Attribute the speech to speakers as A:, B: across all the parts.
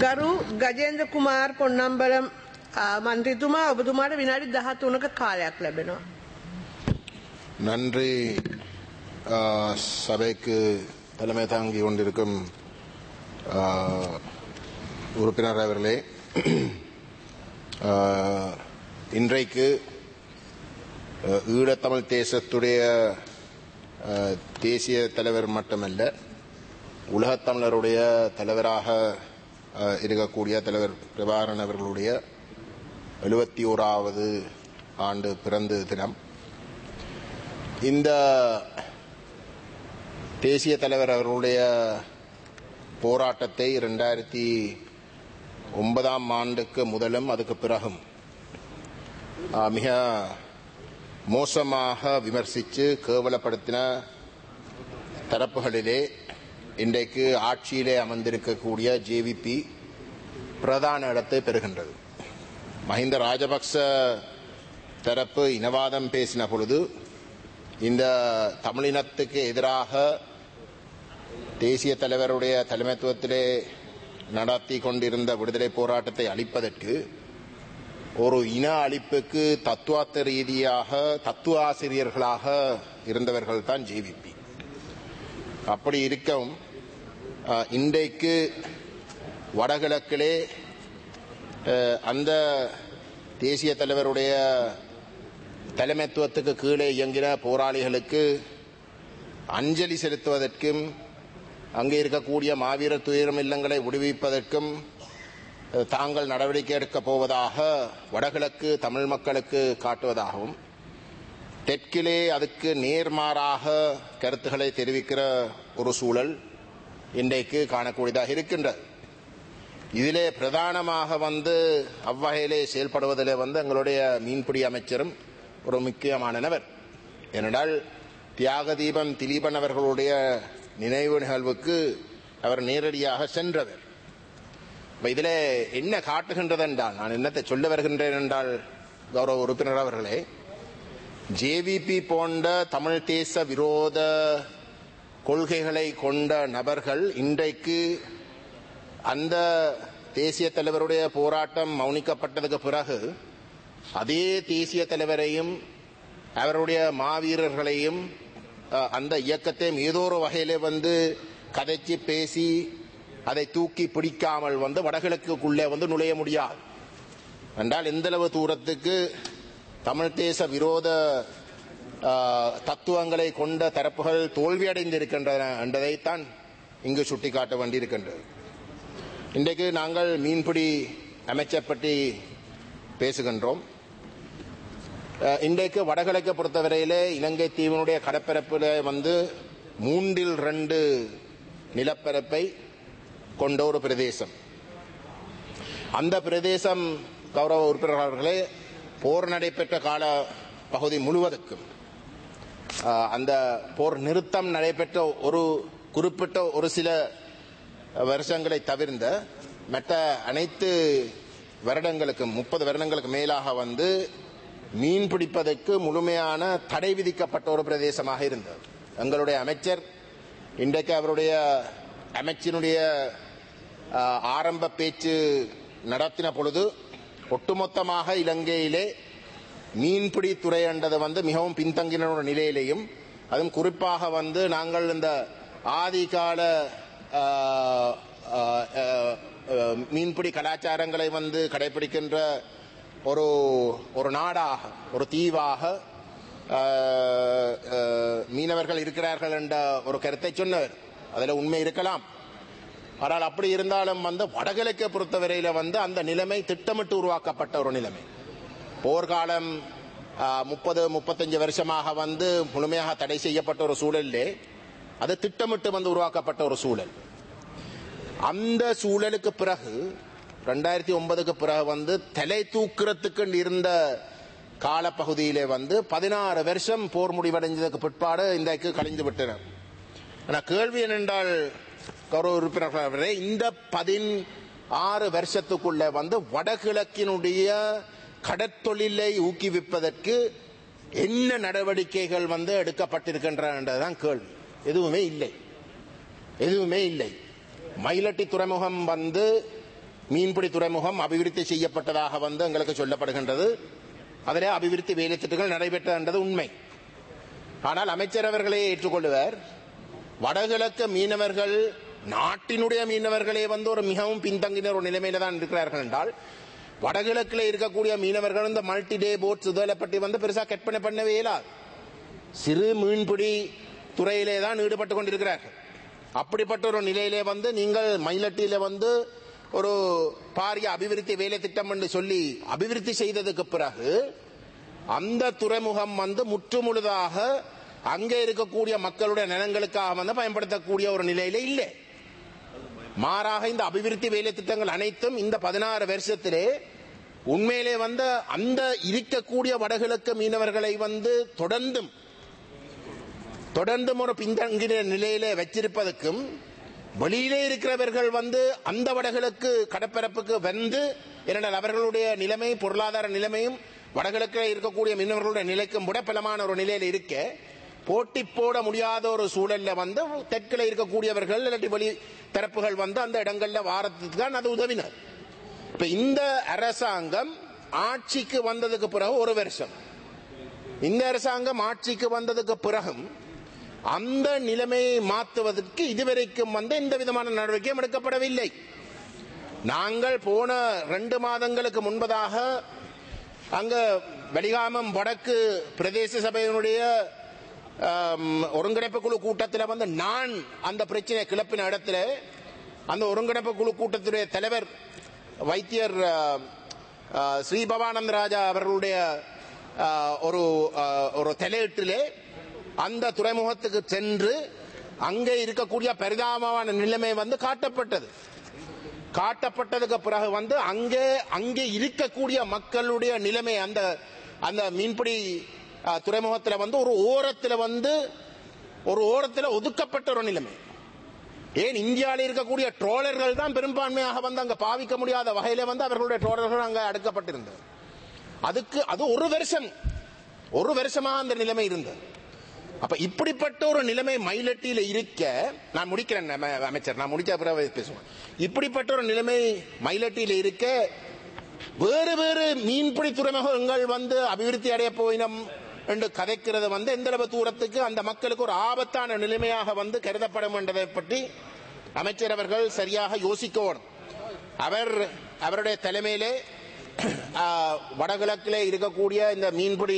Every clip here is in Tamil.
A: ගරු ගජේන්ද්‍ර කුමාර් පොන්නම්බලම් ආ, මන්ත්‍රීතුමා ඔබතුමාට විනාඩි 13ක කාලයක් ලැබෙනවා.
B: நன்றி ஆ, சபைக்கு தலைமை தாங்கி கொண்டிருக்கும் ஆ, உறுப்பினர் அவர்களே ஆ, இன்றைக்கு ஆ, ஈழத்தமிழ் தேசத்துடைய ஆ, தேசிய தலைவர் மட்டுமல்ல உலகத் தமிழருடைய தலைவராக ஆ, இருக்கக்கூடிய தலைவர் பிரபாகரன் அவர்களுடைய எழுபத்தி ஓராவது ஆண்டு பிறந்த தினம் இந்த தேசிய தலைவர் அவர்களுடைய போராட்டத்தை ரெண்டாயிரத்தி ஒன்பதாம் ஆண்டுக்கு முதலும் அதுக்கு பிறகும் ஆ, மிக மோசமாக விமர்சித்து கேவலப்படுத்தின தரப்புகளிலே இன்றைக்கு ஆட்சியிலே அமர்ந்திருக்கக்கூடிய ஜேவிபி பிரதான இடத்தை பெறுகின்றது மஹிந்த ராஜபக்ச தரப்பு இனவாதம் பேசின பொழுது இந்த தமிழினத்துக்கு எதிராக தேசிய தலைவருடைய தலைமைத்துவத்திலே நடத்தி கொண்டிருந்த விடுதலை போராட்டத்தை அழிப்பதற்கு ஒரு இன அழிப்புக்கு தத்துவார்த்த ரீதியாக தத்துவ ஆசிரியர்களாக இருந்தவர்கள் தான் ஜேவிபி அப்படி இருக்கவும் அஹ், இன்றைக்கு வடகிழக்கிலே அஹ், அந்த தேசிய தலைவருடைய தலைமைத்துவத்துக்கு கீழே இயங்கின போராளிகளுக்கு அஞ்சலி செலுத்துவதற்கும் அங்கே இருக்கக்கூடிய மாவீர துயரம் இல்லங்களை விடுவிப்பதற்கும் அஹ், தாங்கள் நடவடிக்கை எடுக்கப் போவதாக வடகிழக்கு தமிழ் மக்களுக்கு காட்டுவதாகவும் தெற்கிலே அதுக்கு நேர்மாறாக கருத்துக்களை தெரிவிக்கிற ஒரு சூழல் இன்றைக்கு காணக்கூடியதாக இருக்கின்றது இதிலே பிரதானமாக வந்து அவ்வகையிலே செயல்படுவதிலே வந்து எங்களுடைய மீன்பிடி அமைச்சரும் ஒரு முக்கியமான நபர் ஏனென்றால் தியாக தீபம் திலீபன் அவர்களுடைய நினைவு நிகழ்வுக்கு அவர் நேரடியாக சென்றவர் இப்ப இதிலே என்ன காட்டுகின்றது என்றால் நான் என்னத்தை சொல்ல வருகின்றேன் என்றால் கௌரவ உறுப்பினர் அவர்களே ஜேவிபி போன்ற தமிழ் தேச விரோத கொள்கைகளை கொண்ட நபர்கள் இன்றைக்கு அந்த தேசிய தலைவருடைய போராட்டம் மௌனிக்கப்பட்டதுக்கு பிறகு அதே தேசிய தலைவரையும் அவருடைய மாவீரர்களையும் அஹ், அந்த இயக்கத்தையும் ஏதோ ஒரு வகையிலே வந்து கதைச்சு பேசி அதை தூக்கி பிடிக்காமல் வந்து வடகிழக்குக்குள்ளே வந்து நுழைய முடியாது என்றால் எந்தளவு தூரத்துக்கு தமிழ் தேச விரோத ஆஹ், தத்துவங்களை கொண்ட தரப்புகள் தோல்வியடைந்திருக்கின்றன என்பதைத்தான் இங்கு சுட்டிக்காட்ட வேண்டியிருக்கின்றது இன்றைக்கு நாங்கள் மீன்பிடி அமைச்சர் பற்றி பேசுகின்றோம் அஹ், இன்றைக்கு வடகிழக்கை பொறுத்தவரையிலே இலங்கை தீவினுடைய கடற்பரப்பில் வந்து மூன்றில் ரெண்டு நிலப்பரப்பை கொண்ட ஒரு பிரதேசம் அந்த பிரதேசம் கௌரவ உறுப்பினர் அவர்களே போர் நடைபெற்ற கால பகுதி முழுவதற்கும் ஆஹ், அந்த போர் நிறுத்தம் நடைபெற்ற ஒரு குறிப்பிட்ட ஒரு சில வருஷங்களை தவிர்ந்த மற்ற அனைத்து வருடங்களுக்கும் முப்பது வருடங்களுக்கு மேலாக வந்து மீன் பிடிப்பதற்கு முழுமையான தடை விதிக்கப்பட்ட ஒரு பிரதேசமாக இருந்தது எங்களுடைய அமைச்சர் இன்றைக்கு அவருடைய அமைச்சினுடைய ஆஹ், ஆரம்ப பேச்சு நடத்தின பொழுது ஒட்டுமொத்தமாக இலங்கையிலே மீன்பிடி துறை என்றது வந்து மிகவும் பின்தங்கின ஒரு நிலையிலேயும் அதுவும் குறிப்பாக வந்து நாங்கள் இந்த ஆதிகால ஆஹ், ஆஹ், ஆஹ், ஆஹ், மீன்பிடி கலாச்சாரங்களை வந்து கடைபிடிக்கின்ற ஒரு ஒரு நாடாக ஒரு தீவாக ஆஹ், ஆஹ், மீனவர்கள் இருக்கிறார்கள் என்ற ஒரு கருத்தை சொன்னவர் அதில் உண்மை இருக்கலாம் ஆனால் அப்படி இருந்தாலும் வந்து வடகிழக்கை பொறுத்தவரையில வந்து அந்த நிலைமை திட்டமிட்டு உருவாக்கப்பட்ட ஒரு நிலைமை போர்க்காலம் முப்பது முப்பத்தஞ்சு வருஷமாக வந்து முழுமையாக தடை செய்யப்பட்ட ஒரு சூழலிலே அது திட்டமிட்டு வந்து உருவாக்கப்பட்ட ஒரு சூழல் அந்த சூழலுக்கு பிறகு ரெண்டாயிரத்தி ஒன்பதுக்கு பிறகு வந்து தலை தூக்குறதுக்கு இருந்த காலப்பகுதியிலே வந்து பதினாறு வருஷம் போர் முடிவடைஞ்சதுக்கு பிற்பாடு இன்றைக்கு கழிந்து விட்டனர் ஆனா கேள்வி என்னென்றால் கௌரவ உறுப்பினர்கள் அவர்களே, இந்த பதின் ஆறு வருஷத்துக்குள்ள வந்து வடகிழக்கினுடைய கடற்தொழிலை ஊக்குவிப்பதற்கு என்ன நடவடிக்கைகள் வந்து எடுக்கப்பட்டிருக்கின்றனதான் கேள்வி எதுவுமே இல்லை எதுவுமே இல்லை மயிலட்டி துறைமுகம் வந்து மீன்பிடி துறைமுகம் அபிவிருத்தி செய்யப்பட்டதாக வந்து எங்களுக்கு சொல்லப்படுகின்றது அதிலே அபிவிருத்தி வேலை திட்டங்கள் நடைபெற்றது உண்மை ஆனால் அமைச்சர் அவர்களே ஏற்றுக்கொள்ளுவர் வடகிழக்கு மீனவர்கள் நாட்டினுடைய மீனவர்களே வந்து ஒரு மிகவும் பின்தங்கின ஒரு நிலைமையில தான் இருக்கிறார்கள் என்றால் வடகிழக்கில் இருக்கக்கூடிய மீனவர்கள் இந்த மல்டி டே போட்ஸ் இதெல்லாம் பற்றி வந்து பெருசா கற்பனை பண்ணவே இயலாது சிறு மீன்பிடி துறையிலே தான் ஈடுபட்டு கொண்டிருக்கிறார்கள் அப்படிப்பட்ட ஒரு நிலையிலே வந்து நீங்கள் மயிலட்டியில வந்து ஒரு பாரிய அபிவிருத்தி வேலை திட்டம் என்று சொல்லி அபிவிருத்தி செய்ததுக்கு பிறகு அந்த துறைமுகம் வந்து முற்றுமுழுதாக அங்கே இருக்கக்கூடிய மக்களுடைய நலன்களுக்காக வந்து பயன்படுத்தக்கூடிய ஒரு நிலையில இல்லை மாறாக இந்த அபிவிருத்தி வேலை திட்டங்கள் அனைத்தும் இந்த பதினாறு வருஷத்திலே உண்மையிலே வந்து அந்த இருக்கக்கூடிய வடகிழக்கு மீனவர்களை வந்து தொடர்ந்தும் தொடர்ந்தும் ஒரு பின்தங்கின நிலையிலே வச்சிருப்பதற்கும் வெளியிலே இருக்கிறவர்கள் வந்து அந்த வடகிழக்கு கடற்பரப்புக்கு வந்து ஏனென்றால் அவர்களுடைய நிலைமை பொருளாதார நிலைமையும் வடகிழக்கில் இருக்கக்கூடிய மீனவர்களுடைய நிலைக்கும் கூட பலமான ஒரு நிலையில் இருக்க போட்டி போட முடியாத ஒரு சூழல்ல வந்து தெற்கில் இருக்கக்கூடியவர்கள் இல்லாட்டி வெளி தரப்புகள் வந்து அந்த இடங்கள்ல வாரத்துக்கு தான் அது உதவினர் இப்ப இந்த அரசாங்கம் ஆட்சிக்கு வந்ததுக்கு பிறகு ஒரு வருஷம் இந்த அரசாங்கம் ஆட்சிக்கு வந்ததுக்கு பிறகும் அந்த நிலைமையை மாற்றுவதற்கு இதுவரைக்கும் வந்து எந்த விதமான நடவடிக்கையும் எடுக்கப்படவில்லை நாங்கள் போன ரெண்டு மாதங்களுக்கு முன்பதாக அங்க வெடிகாமம் வடக்கு பிரதேச சபையினுடைய ஆம், ஒருங்கிணைப்பு குழு கூட்டத்தில் வந்து நான் அந்த பிரச்சனை கிளப்பின இடத்துல அந்த ஒருங்கிணைப்பு குழு கூட்டத்துடைய தலைவர் வைத்தியர் ஆ, ஆ, ஸ்ரீ பவானந்த ராஜா அவர்களுடைய ஆ, ஒரு ஆ, ஒரு தலையீட்டிலே அந்த துறைமுகத்துக்கு சென்று அங்கே இருக்கக்கூடிய பரிதாபமான நிலைமை வந்து காட்டப்பட்டது காட்டப்பட்டதுக்கு பிறகு வந்து அங்கே அங்கே இருக்கக்கூடிய மக்களுடைய நிலைமை அந்த அந்த மீன்பிடி அஹ், துறைமுகத்துல வந்து ஒரு ஓரத்துல வந்து ஒரு ஓரத்துல ஒதுக்கப்பட்ட ஒரு நிலைமை ஏன் இந்தியாவில் இருக்கக்கூடிய ட்ரோலர்கள் தான் பெரும்பான்மையாக வந்து அங்க பாவிக்க முடியாத வகையில வந்து அவர்களுடைய ட்ரோலர்கள் அங்க அடுக்கப்பட்டிருந்தது அதுக்கு அது ஒரு வருஷம் ஒரு வருஷமாக அந்த நிலைமை இருந்தது அப்ப இப்படிப்பட்ட ஒரு நிலைமை மயிலட்டியில இருக்க நான் முடிக்கிறேன் அம- அமைச்சர் நான் முடிச்ச பிறகு பேசுவேன் இப்படிப்பட்ட ஒரு நிலைமை மயிலட்டியில இருக்க வேறு வேறு மீன்பிடி துறைமுகங்கள் வந்து அபிவிருத்தி அடைய போயினம் என்று கதைக்கிறது வந்து எந்த அளவு தூரத்துக்கு அந்த மக்களுக்கு ஒரு ஆபத்தான நிலைமையாக வந்து கருதப்படும் என்றதை பற்றி அமைச்சர் அவர்கள் சரியாக யோசிக்கணும் அவர் அவருடைய தலைமையிலே ஆ, வடகிழக்கிலே இருக்கக்கூடிய இந்த மீன்பிடி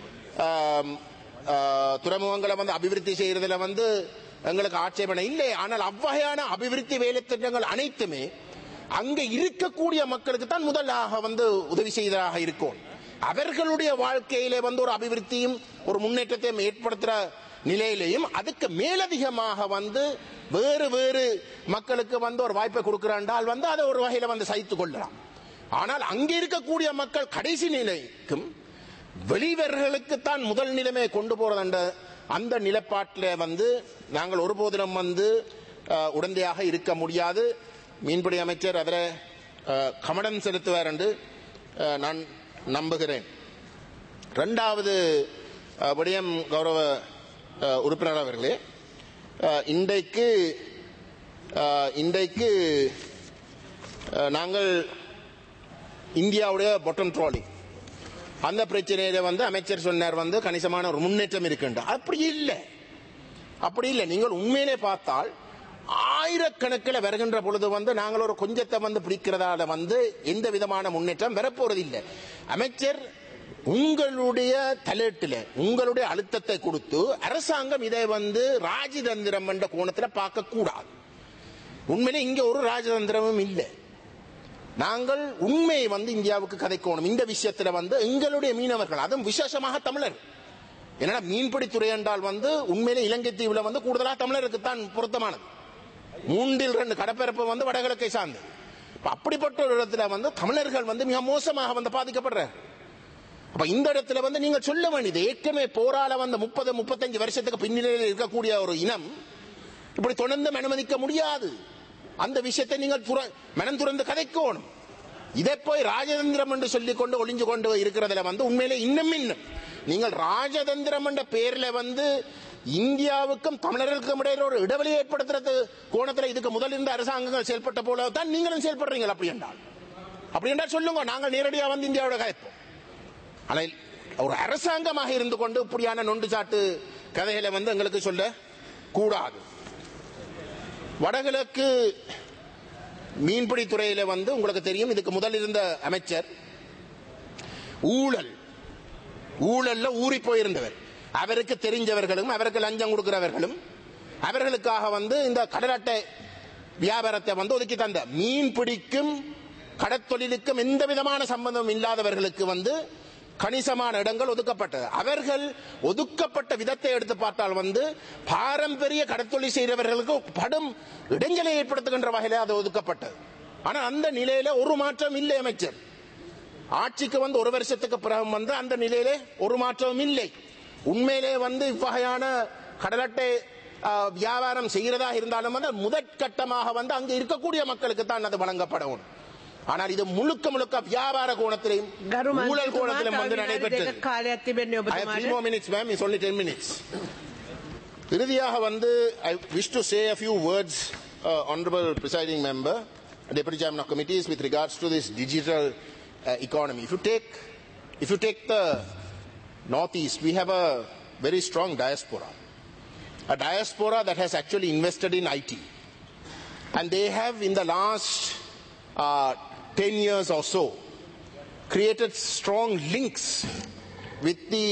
B: ஆம், ஆ, துறைமுகங்களை வந்து அபிவிருத்தி செய்யறதுல வந்து எங்களுக்கு ஆட்சேபனை இல்லை ஆனால் அவ்வகையான அபிவிருத்தி வேலை திட்டங்கள் அனைத்துமே அங்க இருக்கக்கூடிய மக்களுக்கு தான் முதலாக வந்து உதவி செய்ததாக இருக்கும் அவர்களுடைய வாழ்க்கையிலே வந்து ஒரு அபிவிருத்தியும் ஒரு முன்னேற்றத்தையும் ஏற்படுத்துற நிலையிலையும் அதுக்கு மேலதிகமாக வந்து வேறு வேறு மக்களுக்கு வந்து ஒரு வாய்ப்பை கொடுக்கிறாண்டால் வந்து அதை ஒரு வகையில வந்து சகித்துக் கொள்ளலாம் ஆனால் அங்கே இருக்கக்கூடிய மக்கள் கடைசி நிலைக்கும் வெளிவர்களுக்கு தான் முதல் நிலைமையை கொண்டு போறது என்ற அந்த நிலப்பாட்டில் வந்து நாங்கள் ஒருபோதிலும் வந்து அஹ், உடந்தையாக இருக்க முடியாது மீன்பிடி அமைச்சர் அதில் அஹ், கவனம் செலுத்துவார் என்று அஹ், நான் நம்புகிறேன் ரெண்டாவது அஹ், விடயம் கௌரவ அஹ், உறுப்பினர் அவர்களே அஹ், இன்றைக்கு அஹ், இன்றைக்கு அஹ், நாங்கள் இந்தியாவுடைய பொட்டம் ட்ராலி அந்த பிரச்சனையில வந்து அமைச்சர் சொன்னார் வந்து கணிசமான ஒரு முன்னேற்றம் இருக்குன்ற அப்படி இல்லை அப்படி இல்லை நீங்கள் உண்மையிலே பார்த்தால் ஆயிரக்கணக்கில் வருகின்ற பொழுது வந்து நாங்கள் ஒரு கொஞ்சத்தை வந்து பிடிக்கிறதால வந்து எந்த விதமான முன்னேற்றம் வரப்போறது இல்லை அமைச்சர் உங்களுடைய தலையீட்டில் உங்களுடைய அழுத்தத்தை கொடுத்து அரசாங்கம் இதை வந்து ராஜதந்திரம் என்ற கோணத்தில் பார்க்க கூடாது உண்மையிலே இங்க ஒரு ராஜதந்திரமும் இல்லை நாங்கள் உண்மையை வந்து இந்தியாவுக்கு கதைக்கணும் இந்த விஷயத்துல வந்து எங்களுடைய மீனவர்கள் அதுவும் விசேஷமாக தமிழர் என்னடா மீன்பிடித்துறை என்றால் வந்து உண்மையிலே இலங்கை தீவுல வந்து கூடுதலாக தமிழருக்கு தான் பொருத்தமானது மூன்றில் ரெண்டு கடற்பரப்பு வந்து வடகிழக்கை சார்ந்து இப்ப அப்படிப்பட்ட ஒரு இடத்துல வந்து தமிழர்கள் வந்து மிக மோசமாக வந்து பாதிக்கப்படுறார் அப்ப இந்த இடத்துல வந்து நீங்க சொல்ல வேண்டியது ஏற்கனவே போரால வந்த முப்பது முப்பத்தஞ்சு வருஷத்துக்கு பின்னிலையில் இருக்கக்கூடிய ஒரு இனம் இப்படி தொடர்ந்து அனுமதிக்க முடியாது அந்த விஷயத்தை நீங்கள் துற- மனம் துறந்து கதைக்கணும் இதை போய் ராஜதந்திரம் என்று சொல்லிக் கொண்டு ஒளிஞ்சு கொண்டு இருக்கிறதுல வந்து உண்மையிலே இன்னும் இன்னும் நீங்கள் ராஜதந்திரம் என்ற பேர்ல வந்து இந்தியாவுக்கும் தமிழர்களுக்கும் இடையில ஒரு இடைவெளி ஏற்படுத்துறது கோணத்துல இதுக்கு முதல் இருந்த அரசாங்கங்கள் செயல்பட்ட போல தான் நீங்களும் செயல்படுறீங்க அப்படி என்றால் அப்படி என்றால் சொல்லுங்க நாங்கள் நேரடியாக வந்து இந்தியாவோட கதைப்போம் ஆனால் ஒரு அரசாங்கமாக இருந்து கொண்டு இப்படியான நொண்டு சாட்டு கதைகளை வந்து எங்களுக்கு சொல்ல கூடாது வடகிழக்கு மீன்பிடி துறையில வந்து உங்களுக்கு தெரியும் இதுக்கு முதல் இருந்த அமைச்சர் ஊழல் ஊழல்ல ஊறி போயிருந்தவர் அவருக்கு தெரிஞ்சவர்களும் அவருக்கு லஞ்சம் கொடுக்கிறவர்களும் அவர்களுக்காக வந்து இந்த கடல் அட்டை வியாபாரத்தை வந்து ஒதுக்கி தந்த மீன் பிடிக்கும் கடற்தொழிலுக்கும் எந்த விதமான சம்பந்தம் இல்லாதவர்களுக்கு வந்து கணிசமான இடங்கள் ஒதுக்கப்பட்டது அவர்கள் ஒதுக்கப்பட்ட விதத்தை எடுத்து பார்த்தால் வந்து பாரம்பரிய கடற்தொழில் செய்கிறவர்களுக்கு படும் இடைஞ்சலை ஏற்படுத்துகின்ற வகையில் அது ஒதுக்கப்பட்டது ஆனால் அந்த நிலையில ஒரு மாற்றம் இல்லை அமைச்சர் ஆட்சிக்கு வந்து ஒரு வருஷத்துக்கு பிறகு வந்து அந்த நிலையிலே ஒரு மாற்றமும் இல்லை உண்மையிலே வந்து இவ்வகையான கடலட்டை ஆ, வியாபாரம் செய்கிறதா இருந்தாலும் வந்து முதற்கட்டமாக வந்து அங்கு இருக்கக்கூடிய மக்களுக்கு தான் அது வழங்கப்படும் ஆனால் இது முழுக்க முழுக்க வியாபார கோணத்திலையும்
A: ගරු
B: ஊழல்
A: මන්ත්‍රීතුමා
B: கோணத்திலும்
A: තව
B: வந்து
A: විනාඩි
B: நடைபெற்றது
A: දෙකක් කාලයක් තිබෙන්නේ
B: I have three
A: ඔබතුමාට
B: more minutes, ma'am. It's only 10 minutes. இறுதியாக வந்து I wish to say a few words, uh, honorable presiding member, deputy chairman of committees, with regards to this digital uh, economy. If you take, if you take the northeast, we have a very strong diaspora, a diaspora that has actually invested in IT, and they have in the last uh, 10 years or so created strong links with the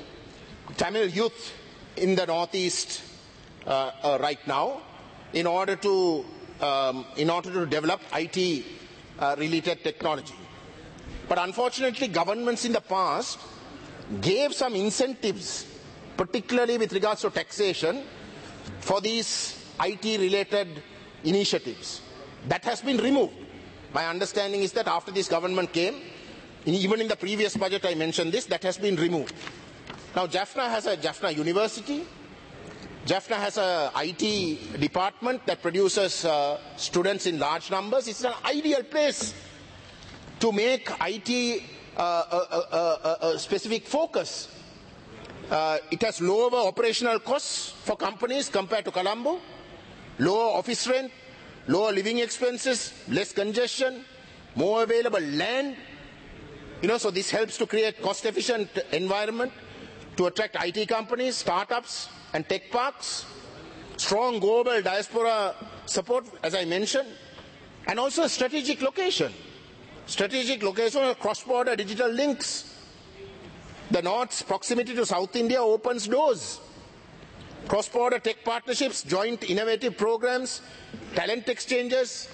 B: Tamil youth in the northeast uh, uh, right now in order to um, in order to develop IT uh, related technology. But unfortunately, governments in the past gave some incentives, particularly with regards to taxation, for these IT related initiatives. That has been removed. My understanding is that after this government came, even in the previous budget I mentioned this, that has been removed. Now Jaffna has a Jaffna University. Jaffna has a IT department that produces uh, students in large numbers. It's an ideal place to make IT uh, a, a, a, a specific focus. Uh, it has lower operational costs for companies compared to Colombo, lower office rent, lower living expenses, less congestion, more available land. You know, so this helps to create cost-efficient environment to attract IT companies, startups, and tech parks. Strong global diaspora support, as I mentioned, and also a strategic location. Strategic location of cross-border digital links. The North's proximity to South India opens doors. Cross-border tech partnerships, joint innovative programs, talent exchanges,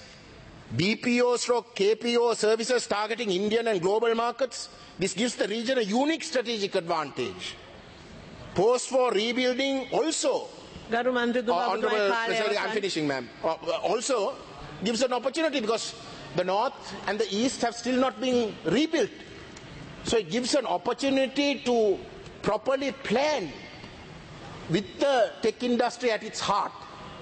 B: BPO stroke KPO services targeting Indian and global markets. This gives the region a unique strategic advantage. Post-war rebuilding also
A: ගරු මන්ත්‍රතුමා
B: uh,
A: ඔබතුමාගේ
B: Honorable
A: කාලය
B: President, I'm
A: අවසන්.
B: finishing, ma'am. Uh, uh, also gives an opportunity because the north and the east have still not been rebuilt. So it gives an opportunity to properly plan with the tech industry at its heart.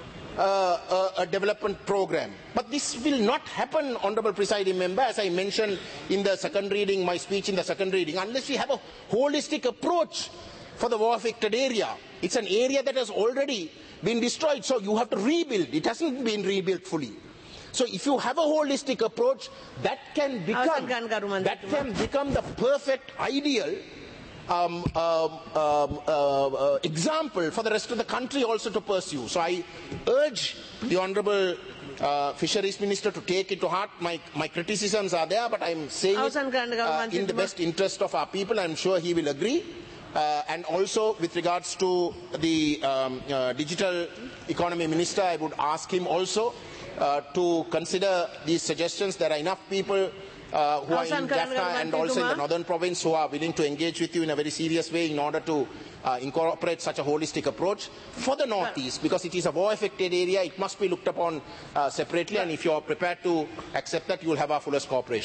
B: Uh, a, a development program. But this will not happen, Honorable Presiding Member, as I mentioned in the second reading, my speech in the second reading, unless we have a holistic approach for the war affected area. It's an area that has already been destroyed, so you have to rebuild. It hasn't been rebuilt fully. So if you have a holistic approach, that can become
A: අවසන් කරන්න
B: that
A: ගරු
B: can become the perfect ideal um, um, um, uh, uh, example for the rest of the country also to pursue. So I urge the Honorable uh, Fisheries Minister to take it to heart. My, my criticisms are there, but I'm saying it,
A: අවසන් කරන්න ගරු
B: uh, in the
A: මන්ත්‍රීතුමා.
B: best interest of our people. I'm sure he will agree. Uh, and also with regards to the um, uh, digital economy minister, I would ask him also uh, to consider these suggestions. There are enough people uh, who are in
A: අවසන් කරන්න
B: Jaffna
A: ගරු
B: and also in the
A: මන්ත්‍රීතුමා.
B: northern province who are willing to engage with you in a very serious way in order to uh, incorporate such a holistic approach for the northeast because it is a war affected area. It must be looked upon uh, separately, and if you are prepared to accept that, you will have our fullest cooperation.